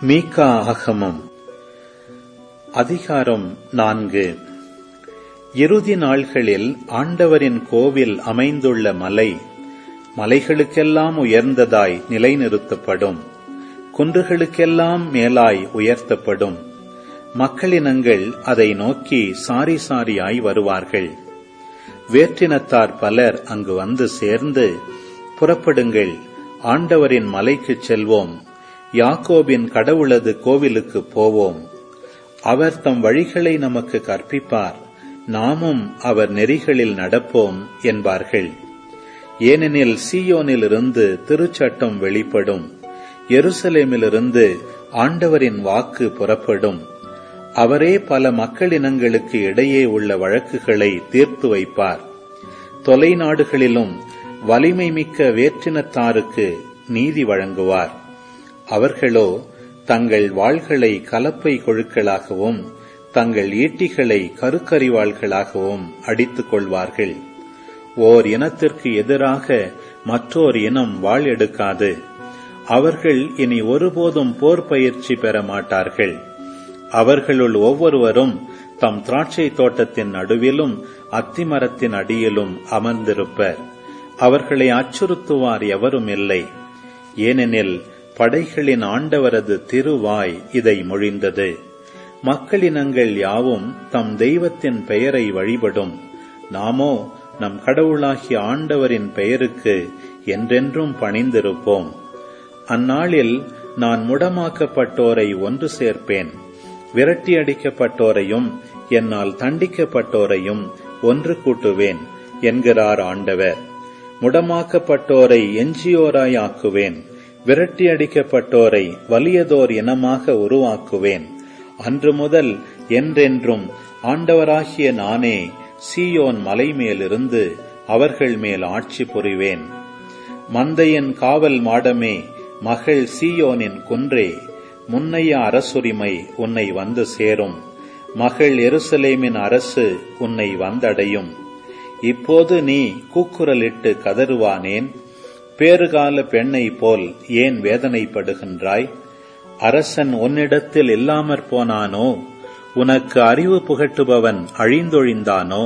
மீகா ஆகமம் அதிகாரம் நான்கு இறுதி நாள்களில் ஆண்டவரின் கோவில் அமைந்துள்ள மலை மலைகளுக்கெல்லாம் உயர்ந்ததாய் நிலைநிறுத்தப்படும் குன்றுகளுக்கெல்லாம் மேலாய் உயர்த்தப்படும் மக்களினங்கள் அதை நோக்கி சாரி சாரியாய் வருவார்கள் வேற்றினத்தார் பலர் அங்கு வந்து சேர்ந்து புறப்படுங்கள் ஆண்டவரின் மலைக்குச் செல்வோம் யாக்கோபின் கடவுளது கோவிலுக்கு போவோம் அவர் தம் வழிகளை நமக்கு கற்பிப்பார் நாமும் அவர் நெறிகளில் நடப்போம் என்பார்கள் ஏனெனில் சீயோனிலிருந்து திருச்சட்டம் வெளிப்படும் எருசலேமிலிருந்து ஆண்டவரின் வாக்கு புறப்படும் அவரே பல மக்களினங்களுக்கு இடையே உள்ள வழக்குகளை தீர்த்து வைப்பார் தொலைநாடுகளிலும் வலிமை மிக்க வேற்றினத்தாருக்கு நீதி வழங்குவார் அவர்களோ தங்கள் வாள்களை கலப்பை கொழுக்களாகவும் தங்கள் ஈட்டிகளை கருக்கறிவாள்களாகவும் அடித்துக் கொள்வார்கள் ஓர் இனத்திற்கு எதிராக மற்றோர் இனம் வாழ் எடுக்காது அவர்கள் இனி ஒருபோதும் போர் பயிற்சி பெற மாட்டார்கள் அவர்களுள் ஒவ்வொருவரும் தம் திராட்சை தோட்டத்தின் நடுவிலும் அத்திமரத்தின் அடியிலும் அமர்ந்திருப்பர் அவர்களை அச்சுறுத்துவார் எவரும் இல்லை ஏனெனில் படைகளின் ஆண்டவரது திருவாய் இதை மொழிந்தது மக்களினங்கள் யாவும் தம் தெய்வத்தின் பெயரை வழிபடும் நாமோ நம் கடவுளாகிய ஆண்டவரின் பெயருக்கு என்றென்றும் பணிந்திருப்போம் அந்நாளில் நான் முடமாக்கப்பட்டோரை ஒன்று சேர்ப்பேன் விரட்டி அடிக்கப்பட்டோரையும் என்னால் தண்டிக்கப்பட்டோரையும் ஒன்று கூட்டுவேன் என்கிறார் ஆண்டவர் முடமாக்கப்பட்டோரை எஞ்சியோராய் ஆக்குவேன் விரட்டி அடிக்கப்பட்டோரை வலியதோர் இனமாக உருவாக்குவேன் அன்று முதல் என்றென்றும் ஆண்டவராகிய நானே சீயோன் மலை மேலிருந்து அவர்கள் மேல் ஆட்சி புரிவேன் மந்தையின் காவல் மாடமே மகள் சீயோனின் குன்றே முன்னைய அரசுரிமை உன்னை வந்து சேரும் மகள் எருசலேமின் அரசு உன்னை வந்தடையும் இப்போது நீ கூக்குரலிட்டு கதறுவானேன் பேறுகால பெண்ணை போல் ஏன் வேதனைப்படுகின்றாய் அரசன் உன்னிடத்தில் இல்லாமற் போனானோ உனக்கு அறிவு புகட்டுபவன் அழிந்தொழிந்தானோ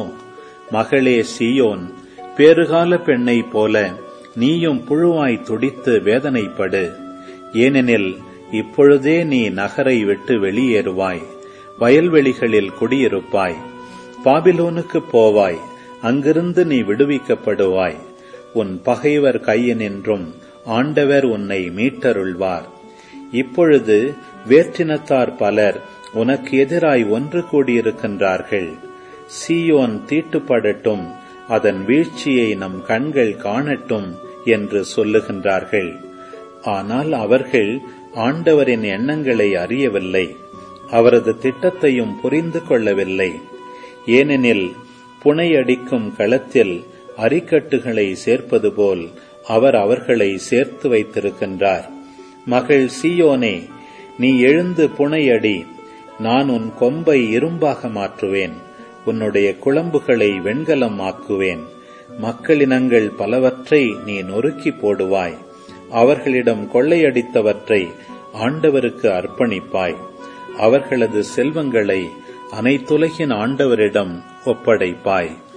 மகளே சீயோன் பேறுகால பெண்ணை போல நீயும் புழுவாய் துடித்து வேதனைப்படு ஏனெனில் இப்பொழுதே நீ நகரை விட்டு வெளியேறுவாய் வயல்வெளிகளில் குடியிருப்பாய் பாபிலோனுக்கு போவாய் அங்கிருந்து நீ விடுவிக்கப்படுவாய் உன் பகைவர் கையினின்றும் ஆண்டவர் உன்னை மீட்டருள்வார் இப்பொழுது வேற்றினத்தார் பலர் உனக்கு எதிராய் ஒன்று கூடியிருக்கின்றார்கள் சீயோன் தீட்டுப்படட்டும் அதன் வீழ்ச்சியை நம் கண்கள் காணட்டும் என்று சொல்லுகின்றார்கள் ஆனால் அவர்கள் ஆண்டவரின் எண்ணங்களை அறியவில்லை அவரது திட்டத்தையும் புரிந்து கொள்ளவில்லை ஏனெனில் புனையடிக்கும் களத்தில் அரிக்கட்டுகளை சேர்ப்பது போல் அவர் அவர்களை சேர்த்து வைத்திருக்கின்றார் மகள் சீயோனே நீ எழுந்து புனையடி நான் உன் கொம்பை இரும்பாக மாற்றுவேன் உன்னுடைய குழம்புகளை வெண்கலம் ஆக்குவேன் மக்களினங்கள் பலவற்றை நீ நொறுக்கி போடுவாய் அவர்களிடம் கொள்ளையடித்தவற்றை ஆண்டவருக்கு அர்ப்பணிப்பாய் அவர்களது செல்வங்களை அனைத்துலகின் ஆண்டவரிடம் ஒப்படைப்பாய்